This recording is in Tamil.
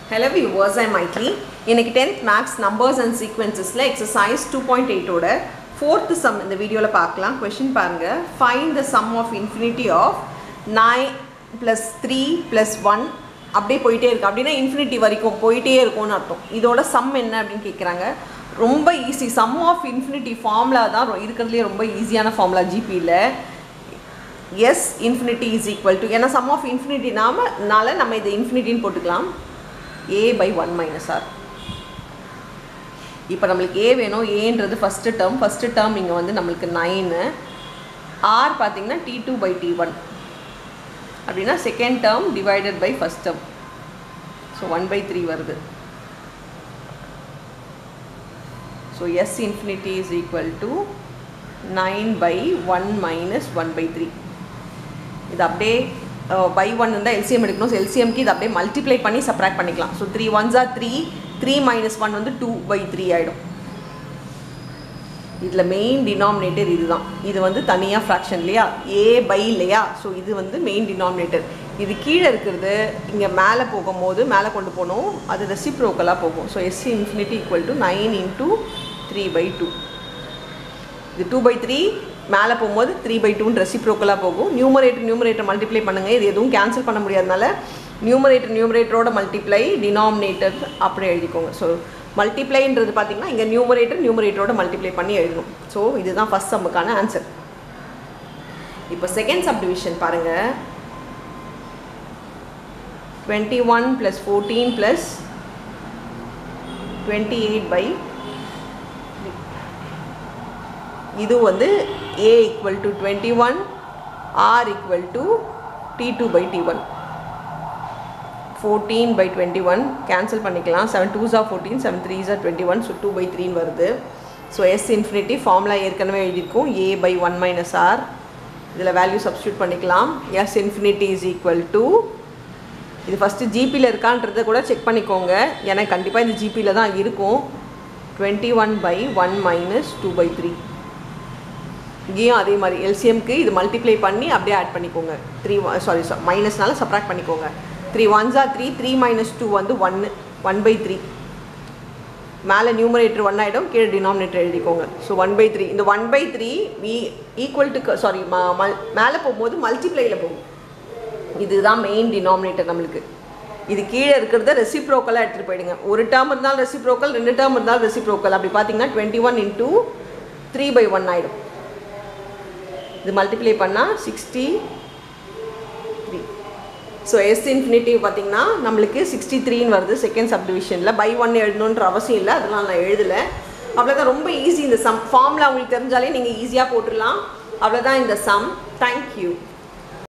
ஹலோ வியூவர்ஸ் ஐ மைட்லி இன்னைக்கு டென்த் மேக்ஸ் நம்பர்ஸ் அண்ட் சீக்வன்சஸில் எக்ஸசைஸ் டூ பாயிண்ட் எயிட்டோட ஃபோர்த்து சம் இந்த வீடியோவில் பார்க்கலாம் கொஷின் பாருங்கள் find the sum of infinity of nine plus three plus one அப்படியே போயிட்டே இருக்கு அப்படின்னா இன்ஃபினிட்டி வரைக்கும் போயிட்டே இருக்கும்னு அர்த்தம் இதோட சம் என்ன அப்படின்னு கேட்குறாங்க ரொம்ப easy sum of infinity formula தான் ரொ- இருக்கிறதுலே ரொம்ப ஈஸியான ஃபார்முலா ஜிபியில் S infinity is equal to ஏன்னா சம் ஆஃப் இன்ஃபினிட்டி நாம நம்ம இதை இன்ஃபினிட்டின்னு போட்டுக்கலாம் A by one minus R இப்போ நம்மளுக்கு ஏ வேணும் ஏன்றது ஃபஸ்ட்டு டேர்ம் ஃபஸ்ட்டு டேர்ம் இங்கே வந்து நம்மளுக்கு நைனு ஆர் பார்த்தீங்கன்னா T two by T one அப்படின்னா second term divided by first term so one by three வருது so S infinity is equal to nine by one minus one by three இது அப்படியே பை ஒன் இருந்தால் எல்சிஎம் எடுக்கணும் ஸோ எல்சிஎம்க்கு இது அப்படியே மல்டிப்ளை பண்ணி சப்ராக்ட் பண்ணிக்கலாம் so three ones are three three minus one வந்து டூ பை த்ரீ ஆகிடும் இதில் மெயின் டினாமினேட்டர் இதுதான் இது வந்து தனியாக ஃப்ராக்ஷன் இல்லையா ஏ பை இல்லையா ஸோ இது வந்து மெயின் டினாமினேட்டர் இது கீழே இருக்கிறது இங்கே மேலே போகும்போது மேலே கொண்டு போகணும் அது ரெசிப்ரோக்கலாக போகும் so S infinity equal to nine into three by two இது டூ பை த்ரீ மேலே போகும்போது த்ரீ பை டூன்னு ரெசிப்ரோக்கலாக போகும் நியூமரேட்டர் நியூமரேட்டர் மல்டிப்ளை பண்ணுங்கள் இது எதுவும் கேன்சல் பண்ண முடியாதனால நியூமரேட்டர் நியூமரேட்டரோட மல்டிப்ளை டினாமினேட்டர் அப்படியே எழுதிக்கோங்க ஸோ மல்டிப்ளைன்றது பார்த்தீங்கன்னா இங்கே நியூமரேட்டர் நியூமரேட்டரோட மல்டிப்ளை பண்ணி எழுதணும் ஸோ இதுதான் ஃபஸ்ட் சம்முக்கான ஆன்சர் இப்போ செகண்ட் சப் டிவிஷன் பாருங்கள் twenty one plus fourteen plus twenty eight by இது வந்து A equal to twenty one R equal to T two by T one fourteen by twenty one cancel பண்ணிக்கலாம் செவன் டூ ஜா ஃபோர்டீன் செவன் த்ரீ ஜா twenty one so two by த்ரீன்னு வருது ஸோ எஸ் இன்ஃபினிட்டி ஃபார்முலா ஏற்கனவே எழுதியிருக்கும் A by one minus R இதில் வேல்யூ சப்ஸ்டியூட் பண்ணிக்கலாம் S infinity is equal to இது ஃபஸ்ட்டு ஜிபியில் இருக்கான்றதை கூட செக் பண்ணிக்கோங்க ஏன்னா கண்டிப்பாக இந்த ஜிபியில் தான் இருக்கும் twenty one by one minus two by three இங்கேயும் அதே மாதிரி எல்சிஎம்க்கு இது மல்டிப்ளை பண்ணி அப்படியே ஆட் பண்ணிக்கோங்க த்ரீ சாரி மைனஸ்னால சப்ராக்ட் பண்ணிக்கோங்க த்ரீ ஒன்ஸா த்ரீ த்ரீ மைனஸ் டூ வந்து ஒன்று ஒன் பை த்ரீ மேலே நியூமரேட்டர் ஒன் ஆகிடும் கீழே டினாமினேட்டர் எழுதிக்கோங்க ஸோ ஒன் பை த்ரீ இந்த one by three V equal to sorry மேலே போகும்போது மல்டிப்ளையில் போகும் இதுதான் மெயின் டினாமினேட்டர் நம்மளுக்கு இது கீழே இருக்கிறத ரெசிப்ரோக்கலாக எடுத்துகிட்டு போயிடுங்க ஒரு டேர்ம் இருந்தாலும் ரெசிப்ரோக்கல் ரெண்டு டேர்ம் இருந்தாலும் ரெசிப்ரோக்கல் அப்படி பார்த்தீங்கன்னா twenty one into three by one ஆகிடும் இது மல்டிப்ளை பண்ணால் sixty three so S infinity பார்த்தீங்கன்னா நம்மளுக்கு சிக்ஸ்டி த்ரீன்னு வருது செகண்ட் சப்டிவிஷனில் பை ஒன் எழுதணுன்ற அவசியம் இல்லை அதெல்லாம் நான் எழுதலை அவ்வளோதான் ரொம்ப ஈஸி இந்த சம் ஃபார்மில் உங்களுக்கு தெரிஞ்சாலே நீங்கள் ஈஸியாக போட்டுடலாம் அவ்வளோதான் இந்த சம் தேங்க்யூ